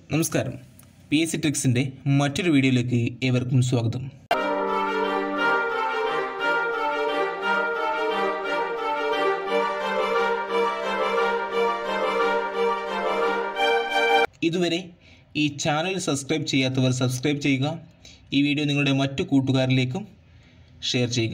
നമസ്കാരം P S C ട്രിക്സിൻ്റെ മറ്റൊരു വീഡിയോയിലേക്ക് ഏവർക്കും സ്വാഗതം ഇതുവരെ ഈ ചാനൽ സബ്സ്ക്രൈബ് ചെയ്യാത്തവർ സബ്സ്ക്രൈബ് ചെയ്യുക ഈ വീഡിയോ നിങ്ങളുടെ മറ്റു കൂട്ടുകാരിലേക്കും ഷെയർ ചെയ്യുക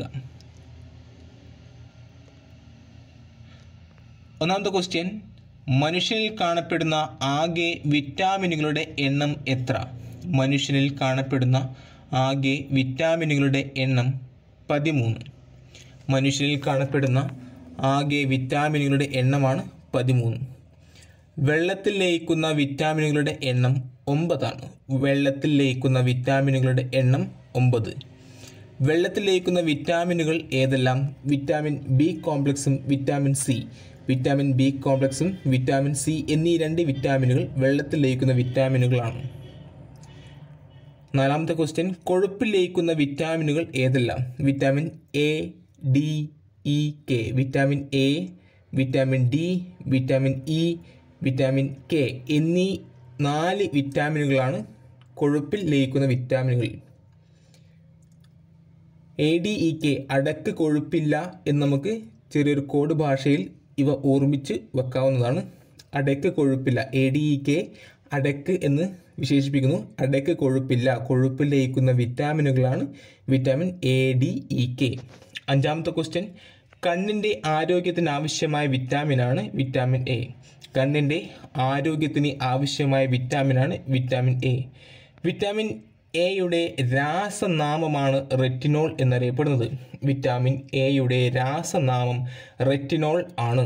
ഒന്നാമത്തെ ക്വസ്റ്റ്യൻ മനുഷ്യനിൽ കാണപ്പെടുന്ന ആകെ വിറ്റാമിനുകളുടെ എണ്ണം എത്ര മനുഷ്യനിൽ കാണപ്പെടുന്ന ആകെ വിറ്റാമിനുകളുടെ എണ്ണം പതിമൂന്ന് മനുഷ്യനിൽ കാണപ്പെടുന്ന ആകെ വിറ്റാമിനുകളുടെ എണ്ണമാണ് പതിമൂന്ന് വെള്ളത്തിൽ ലയിക്കുന്ന വിറ്റാമിനുകളുടെ എണ്ണം ഒമ്പതാണ് വെള്ളത്തിൽ ലയിക്കുന്ന വിറ്റാമിനുകളുടെ എണ്ണം ഒമ്പത് വെള്ളത്തിൽ ലയിക്കുന്ന വിറ്റാമിനുകൾ ഏതെല്ലാം വിറ്റാമിൻ ബി കോംപ്ലക്സും വിറ്റാമിൻ സി വിറ്റാമിൻ ബി കോംപ്ലക്സും വിറ്റാമിൻ സി എന്നീ രണ്ട് വിറ്റാമിനുകൾ വെള്ളത്തിൽ ലയിക്കുന്ന വിറ്റാമിനുകളാണ് നാലാമത്തെ ക്വസ്റ്റ്യൻ കൊഴുപ്പിൽ ലയിക്കുന്ന വിറ്റാമിനുകൾ ഏതെല്ലാം vitamin A D E K vitamin A vitamin D vitamin E vitamin K എന്നീ നാല് വിറ്റാമിനുകളാണ് കൊഴുപ്പിൽ ലയിക്കുന്ന വിറ്റാമിനുകൾ എ ഡി ഇ കെ അടക്ക് കൊഴുപ്പില്ല എന്ന് നമുക്ക് ചെറിയൊരു കോഡ് ഭാഷയിൽ ഇവ ഓർമ്മിച്ച് വെക്കാവുന്നതാണ് അടക്ക് കൊഴുപ്പില്ല എ ഡി ഇ കെ അടക്ക് എന്ന് വിശേഷിപ്പിക്കുന്നു അടക്ക് കൊഴുപ്പില്ല കൊഴുപ്പിൽ ലയിക്കുന്ന വിറ്റാമിനുകളാണ് vitamin A D E K അഞ്ചാമത്തെ ക്വസ്റ്റ്യൻ കണ്ണിൻ്റെ ആരോഗ്യത്തിന് ആവശ്യമായ വിറ്റാമിനാണ് വിറ്റാമിൻ എ കണ്ണിൻ്റെ ആരോഗ്യത്തിന് ആവശ്യമായ വിറ്റാമിനാണ് വിറ്റാമിൻ എ വിറ്റാമിൻ എയുടെ രാസനാമമാണ് റെറ്റിനോൾ എന്നറിയപ്പെടുന്നത് വിറ്റാമിൻ എയുടെ രാസനാമം റെറ്റിനോൾ ആണ്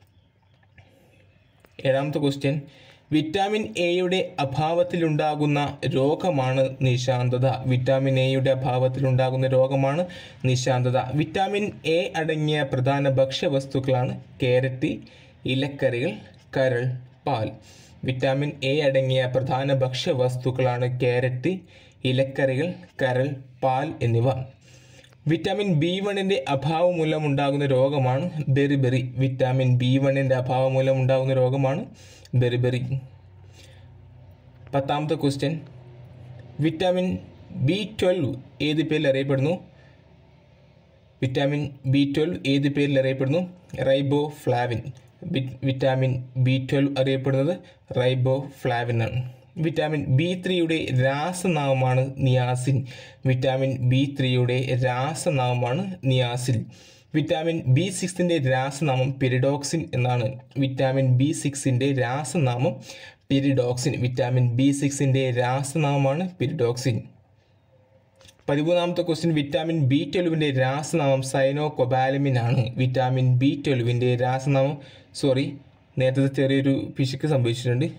ഏഴാമത്തെ ക്വസ്റ്റ്യൻ വിറ്റാമിൻ എയുടെ അഭാവത്തിലുണ്ടാകുന്ന രോഗമാണ് നിശാന്തത വിറ്റാമിൻ എയുടെ അഭാവത്തിലുണ്ടാകുന്ന രോഗമാണ് നിശാന്തത വിറ്റാമിൻ എ അടങ്ങിയ പ്രധാന ഭക്ഷ്യവസ്തുക്കളാണ് കാരറ്റ് ഇലക്കറികൾ കരൾ പാൽ വിറ്റാമിൻ എ അടങ്ങിയ പ്രധാന ഭക്ഷ്യവസ്തുക്കളാണ് കാരറ്റ് ഇലക്കറികൾ കരൾ പാൽ എന്നിവ വിറ്റാമിൻ ബി വണ്ണിൻ്റെ അഭാവം മൂലം ഉണ്ടാകുന്ന രോഗമാണ് ബെറിബെറി വിറ്റാമിൻ ബി വണ്ണിൻ്റെ അഭാവം മൂലം ഉണ്ടാകുന്ന രോഗമാണ് ബെറിബെറി പത്താമത്തെ ക്വസ്റ്റ്യൻ വിറ്റാമിൻ ബി ട്വൽവ് ഏത് പേരിൽ അറിയപ്പെടുന്നു വിറ്റാമിൻ ബി ട്വൽവ് ഏത് പേരിൽ അറിയപ്പെടുന്നു riboflavin vitamin B twelve അറിയപ്പെടുന്നത് റൈബോ ഫ്ലാവിൻ ആണ് വിറ്റാമിൻ ബി ത്രീയുടെ രാസനാമമാണ് നിയാസിൻ വിറ്റാമിൻ ബി ത്രീയുടെ രാസനാമമാണ് നിയാസിൻ വിറ്റാമിൻ ബി സിക്സിൻ്റെ രാസനാമം പെരിഡോക്സിൻ എന്നാണ് വിറ്റാമിൻ ബി സിക്സിൻ്റെ രാസനാമം പെരിഡോക്സിൻ വിറ്റാമിൻ ബി സിക്സിൻ്റെ രാസനാമമാണ് പെരിഡോക്സിൻ പതിമൂന്നാമത്തെ ക്വസ്റ്റ്യൻ വിറ്റാമിൻ ബി ട്വൽവിൻ്റെ രാസനാമം സൈനോ കൊബാലമിൻ ആണ് വിറ്റാമിൻ ബി ട്വൽവിൻ്റെ രാസനാമം സോറി നേരത്തെ ചെറിയൊരു പിശുക്ക് സംഭവിച്ചിട്ടുണ്ട്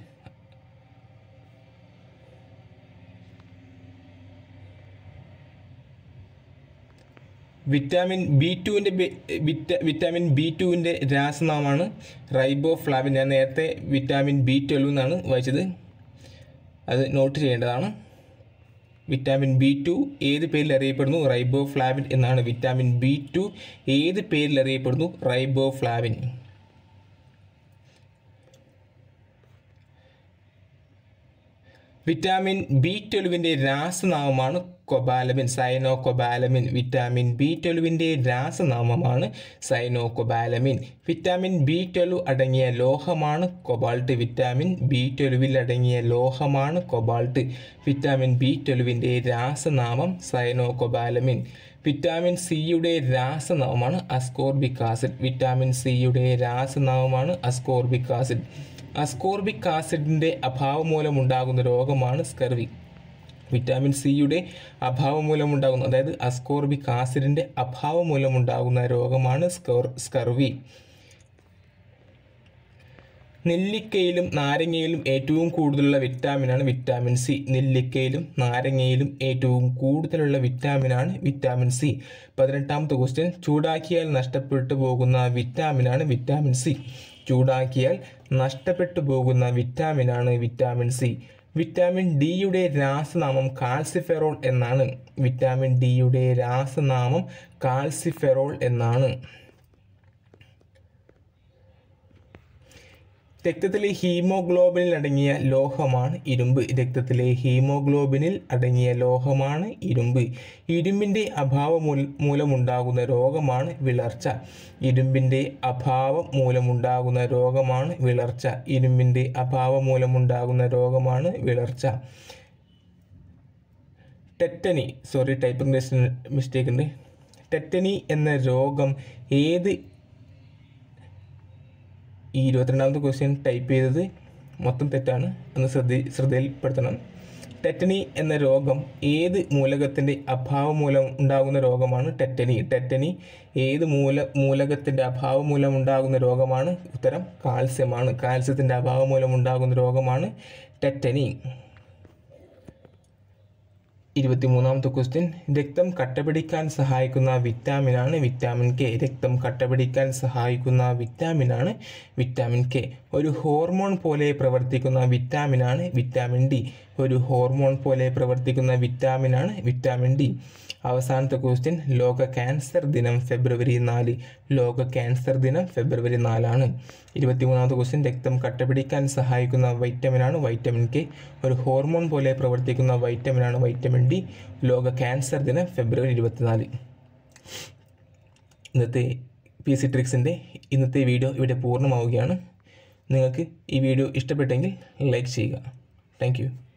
വിറ്റാമിൻ ബി ടുവിൻ്റെ വിറ്റാമിൻ ബി ടുവിൻ്റെ രാസനാമമാണ് റൈബോ ഫ്ലാവിൻ ഞാൻ നേരത്തെ വിറ്റാമിൻ ബി ട്വൽവ് എന്നാണ് വായിച്ചത് അത് നോട്ട് ചെയ്യേണ്ടതാണ് വിറ്റാമിൻ ബി ടു ഏത് പേരിൽ അറിയപ്പെടുന്നു റൈബോ ഫ്ലാവിൻ എന്നാണ് വിറ്റാമിൻ ബി ടു ഏത് പേരിൽ അറിയപ്പെടുന്നു റൈബോ ഫ്ലാവിൻ വിറ്റാമിൻ ബി ട്വൽവിൻ്റെ രാസനാമമാണ് cobalamin cyanocobalamin vitamin B ട്വൽവിൻ്റെ രാസനാമമാണ് cyanocobalamin vitamin B twelve അടങ്ങിയ ലോഹമാണ് കൊബാൾട്ട് വിറ്റാമിൻ ബി ട്വൽവിൽ അടങ്ങിയ ലോഹമാണ് കൊബാൾട്ട് വിറ്റാമിൻ ബി ട്വൽവിൻ്റെ രാസനാമം സൈനോ കൊബാലമിൻ വിറ്റാമിൻ സിയുടെ രാസനാമമാണ് അസ്കോർബിക് ആസിഡ് വിറ്റാമിൻ സിയുടെ രാസനാമമാണ് അസ്കോർബിക് ആസിഡ് അസ്കോർബിക് ആസിഡിൻ്റെ അഭാവം മൂലമുണ്ടാകുന്ന രോഗമാണ് സ്കർവി വിറ്റാമിൻ സിയുടെ അഭാവം മൂലമുണ്ടാകുന്ന അതായത് അസ്കോർബിക് ആസിഡിൻ്റെ അഭാവം മൂലമുണ്ടാകുന്ന രോഗമാണ് സ്കോർ സ്കർവി നെല്ലിക്കയിലും നാരങ്ങയിലും ഏറ്റവും കൂടുതലുള്ള വിറ്റാമിനാണ് വിറ്റാമിൻ സി നെല്ലിക്കയിലും നാരങ്ങയിലും ഏറ്റവും കൂടുതലുള്ള വിറ്റാമിനാണ് വിറ്റാമിൻ സി പതിനെട്ടാമത്തെ ക്വസ്റ്റ്യൻ ചൂടാക്കിയാൽ നഷ്ടപ്പെട്ടു പോകുന്ന വിറ്റാമിനാണ് വിറ്റാമിൻ സി ചൂടാക്കിയാൽ നഷ്ടപ്പെട്ടു പോകുന്ന വിറ്റാമിനാണ് വിറ്റാമിൻ സി വിറ്റാമിൻ ഡിയുടെ രാസനാമം കാൽസിഫെറോൾ എന്നാണ് വിറ്റാമിൻ ഡിയുടെ രാസനാമം കാൽസിഫെറോൾ എന്നാണ് രക്തത്തിലെ ഹീമോഗ്ലോബിനിൽ അടങ്ങിയ ലോഹമാണ് ഇരുമ്പ് രക്തത്തിലെ ഹീമോഗ്ലോബിനിൽ അടങ്ങിയ ലോഹമാണ് ഇരുമ്പ് ഇരുമ്പിൻ്റെ അഭാവം മൂല- മൂലമുണ്ടാകുന്ന രോഗമാണ് വിളർച്ച ഇരുമ്പിൻ്റെ അഭാവം മൂലമുണ്ടാകുന്ന രോഗമാണ് വിളർച്ച ഇരുമ്പിൻ്റെ അഭാവം മൂലമുണ്ടാകുന്ന രോഗമാണ് വിളർച്ച ടെറ്റനി സോറി ടൈപ്പിംഗ് മിസ്റ്റേക്ക് ഉണ്ട് ടെറ്റനി എന്ന രോഗം ഏത് ഈ ഇരുപത്തിരണ്ടാമത്തെ ക്വസ്റ്റ്യൻ ടൈപ്പ് ചെയ്തത് മൊത്തം തെറ്റാണ് എന്ന് ശ്രദ്ധ ശ്രദ്ധയിൽപ്പെടുത്തണം ടെറ്റനി എന്ന രോഗം ഏത് മൂലകത്തിൻ്റെ അഭാവം മൂലം ഉണ്ടാകുന്ന രോഗമാണ് ടെറ്റനി ടെറ്റനി ഏത് മൂല മൂലകത്തിൻ്റെ അഭാവം മൂലം ഉണ്ടാകുന്ന രോഗമാണ് ഉത്തരം കാൽസ്യമാണ് കാൽസ്യത്തിൻ്റെ അഭാവം മൂലം ഉണ്ടാകുന്ന രോഗമാണ് ടെറ്റനി ഇരുപത്തിമൂന്നാമത്തെ ക്വസ്റ്റ്യൻ രക്തം കട്ടപിടിക്കാൻ സഹായിക്കുന്ന വിറ്റാമിനാണ് വിറ്റാമിൻ കെ രക്തം കട്ടപിടിക്കാൻ സഹായിക്കുന്ന വിറ്റാമിനാണ് വിറ്റാമിൻ കെ ഒരു ഹോർമോൺ പോലെ പ്രവർത്തിക്കുന്ന വിറ്റാമിനാണ് വിറ്റാമിൻ ഡി ഒരു ഹോർമോൺ പോലെ പ്രവർത്തിക്കുന്ന വിറ്റാമിനാണ് വിറ്റാമിൻ ഡി അവസാനത്തെ ക്വസ്റ്റ്യൻ ലോക ക്യാൻസർ ദിനം ഫെബ്രുവരി നാല് ലോക ക്യാൻസർ ദിനം ഫെബ്രുവരി നാലാണ് ഇരുപത്തിമൂന്നാമത്തെ ക്വസ്റ്റ്യൻ രക്തം കട്ടപിടിക്കാൻ സഹായിക്കുന്ന വൈറ്റമിനാണ് വൈറ്റമിൻ കെ ഒരു ഹോർമോൺ പോലെ പ്രവർത്തിക്കുന്ന വൈറ്റമിനാണ് വൈറ്റമിൻ ഡി ലോക ക്യാൻസർ ദിനം ഫെബ്രുവരി ഇരുപത്തിനാല് ഇന്നത്തെ പി സി ട്രിക്സിൻ്റെ ഇന്നത്തെ വീഡിയോ ഇവിടെ പൂർണ്ണമാവുകയാണ് നിങ്ങൾക്ക് ഈ വീഡിയോ ഇഷ്ടപ്പെട്ടെങ്കിൽ ലൈക്ക് ചെയ്യുക താങ്ക് യു